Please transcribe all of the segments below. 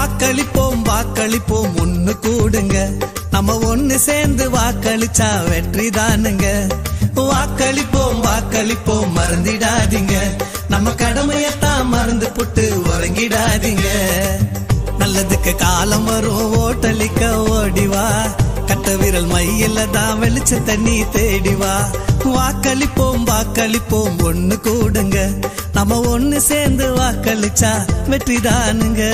வாக்களிப்போம் வாக்களிப்போம் ஒண்ணு கூடுங்க நம்ம ஒண்ணு சேர்ந்து வாக்களிச்சா வெற்றி தானுங்க வாக்களிப்போம் வாக்களிப்போம் மறந்திடாதீங்க நம்ம கடமையத்தான் மறந்து புட்டு உறங்கிடாதீங்க நல்லதுக்கு காலம் வரும் ஓட்டலிக்க ஓடிவா கட்ட விரல் மையில தான் வெளிச்ச தண்ணி தேடிவா வாக்களிப்போம் வாக்களிப்போம் ஒண்ணு கூடுங்க நம்ம ஒண்ணு சேர்ந்து வாக்களிச்சா வெற்றி தானுங்க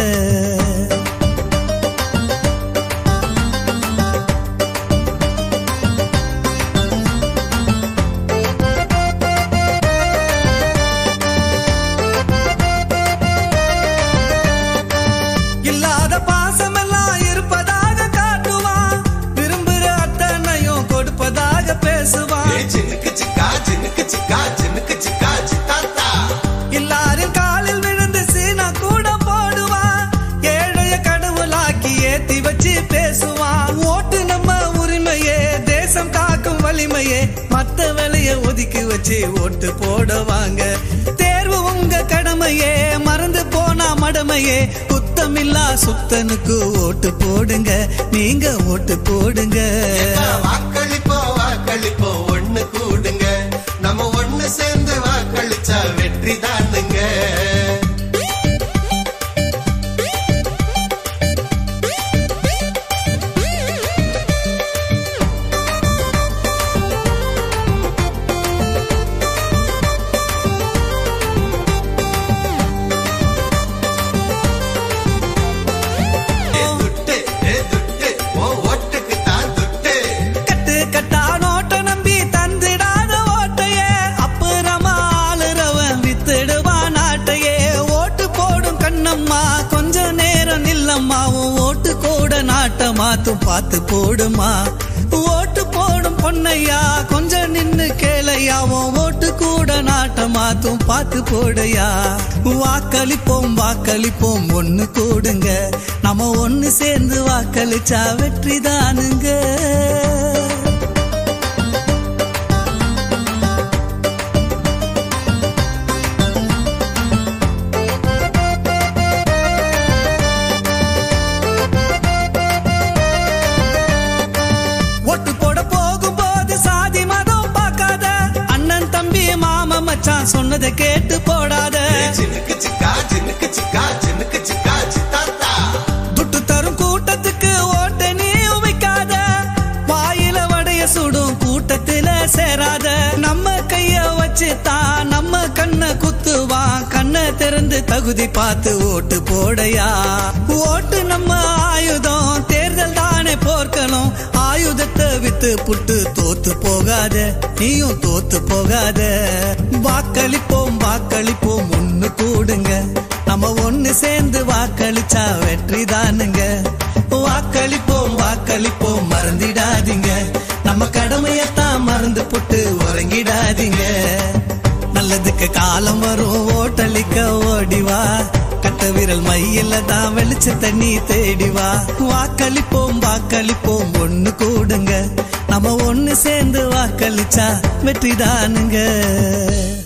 இல்லாத பாசமெல்லாம் இருப்பதாக காட்டுவான் விரும்புற அத்தனையும் கொடுப்பதாக பேசுவான் ஏ சின்னுக்கு சிக்கா சின்னுக்கு சிக்கா சின்னுக்கு சிக்கா சித்தாத்தா எல்லாரும் காலில் விழுந்து சீனா கூட போடுவான் ஏழைய கடவுளாக்கி ஏத்தி வச்சு பேசுவான் ஓட்டு நம்ம உரிமையே தேசம் காக்கும் வலிமையே மத்த வேலைய ஒதுக்கி வச்சு ஓட்டு போடுவாங்க தேர்வு உங்க கடமையே மறந்து போனா மடமையே குத்தமில்லா சுத்தனுக்கு ஓட்டு போடுங்க நீங்க ஓட்டு போடுங்க வாக்களிப்போ வாக்களிப்போ ஒண்ணு கூடுங்க நம்ம ஒண்ணு சேர்ந்து வாக்களிச்சா வெற்றி தானுங்க ஏ துட்டு ஏ துட்டு ஓ ஓட்டுக்கு தான் துட்டு கட்டு கட்டா நோட்ட நம்பி தந்திடாத ஓட்டையே அப்புறமா ஆளுறவன் வித்துடுவான் நாட்டையே ஓட்டு போடும் கண்ணம்மா கொஞ்ச நேரம் நில்லம்மா உன் ஓட்டு கூட நாட்டை மாத்தும் பார்த்து போடுமா ஓட்டு போடும் பொன்னையா கொஞ்சம் நின்னு கேளையா உன் ஓட்டு கூட நாட்டை மாத்தும் பார்த்து போடையா வாக்களிப்போம் வாக்களிப்போம் ஒண்ணு கூடுங்க நம்ம ஒண்ணு சேர்ந்து வாக்களிச்சா வெற்றி தானுங்க ஒட்டு போட போகும்போது சாதி மதம் பார்க்காத அண்ணன் தம்பி மாம மச்சான் சொன்னதை கேட்டு போடாத ஏ சின்னுக்கு சிக்கா சின்னுக்கு சிக்கா சின்னுக்கு சிக்கா சித்தாத்தா துட்டு தரும் கூட்டத்துக்கு ஓட்ட நீ வைக்காத வாயில வடைய சுடும் கூட்டத்தில சேராத நம்ம கைய வச்சு தான் நம்ம கண்ணை குத்துவான் கண்ணை திறந்து தகுதி பார்த்து ஓட்டு போடையா ஓட்டு நம்ம ஆயுதம் தேர்தல் தானே போர்க்களம் ஆயுதத்தை வித்து புட்டு தோத்து போகாத நீயும் தோத்து போகாத வாக்களிப்போம் வாக்களிப்போம் ஒண்ணு கூடுங்க நம்ம ஒண்ணு சேர்ந்து வாக்களிச்சா வெற்றி தானுங்க வாக்களிப்போம் வாக்களிப்போம் மறந்திடாதீங்க நம்ம கடமையத்தான் மறந்து புட்டு உறங்கிடாதீங்க நல்லதுக்கு காலம் வரும் ஓட்டலிக்க ஓடிவா கட்ட விரல் மையில தான் வெளிச்ச தண்ணி தேடிவா வாக்களிப்போம் வாக்களிப்போம் ஒண்ணு கூடுங்க நம்ம ஒண்ணு சேர்ந்து வாக்களிச்சா வெற்றி தானுங்க